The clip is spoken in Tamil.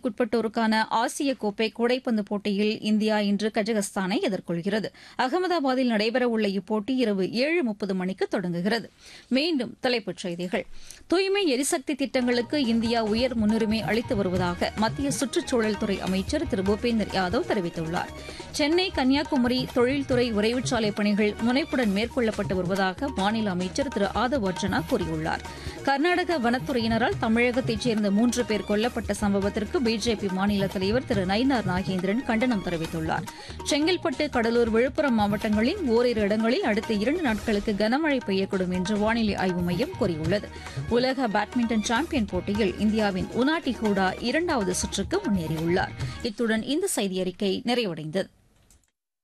வயதுக்குட்பட்டோருக்கான ஆசிய கோப்பை கூடைப்பந்து போட்டியில் இந்தியா இன்று கஜகஸ்தானை எதிர்கொள்கிறது அகமதாபாத்தில் நடைபெறவுள்ள இப்போட்டி இரவு ஏழு முப்பது மணிக்கு தொடங்குகிறது மீண்டும் தலைப்புச் செய்திகள் தூய்மை எரிசக்தி திட்டங்களுக்கு இந்தியா உயர் முன்னுரிமை அளித்து வருவதாக மத்திய சுற்றுச்சூழல் துறை அமைச்சர் திரு பூபேந்தர் யாதவ் தெரிவித்துள்ளார் சென்னை கன்னியாகுமரி தொழில்துறை விரைவுச்சாலை பணிகள் முனைப்புடன் மேற்கொள்ளப்பட்டு வருவதாக மாநில அமைச்சர் திரு ஆதவ் அர்ஜனா கூறியுள்ளார் கர்நாடக வனத்துறையினரால் தமிழகத்தைச் சேர்ந்த மூன்று பேர் கொல்லப்பட்ட சம்பவத்திற்கு பிஜேபி மாநில தலைவர் திரு நயினார் நாகேந்திரன் கண்டனம் தெரிவித்துள்ளார் செங்கல்பட்டு கடலூர் விழுப்புரம் மாவட்டங்களில் ஓரிரு இடங்களில் அடுத்த இரண்டு நாட்களுக்கு கனமழை பெய்யக்கூடும் என்று வானிலை ஆய்வு மையம் கூறியுள்ளது உலக பேட்மிண்டன் சாம்பியன் போட்டியில் இந்தியாவின் உனாட்டி ஹூடா இரண்டாவது சுற்றுக்கு முன்னேறியுள்ளார் இத்துடன் இந்த செய்தியறிக்கை நிறைவடைந்தது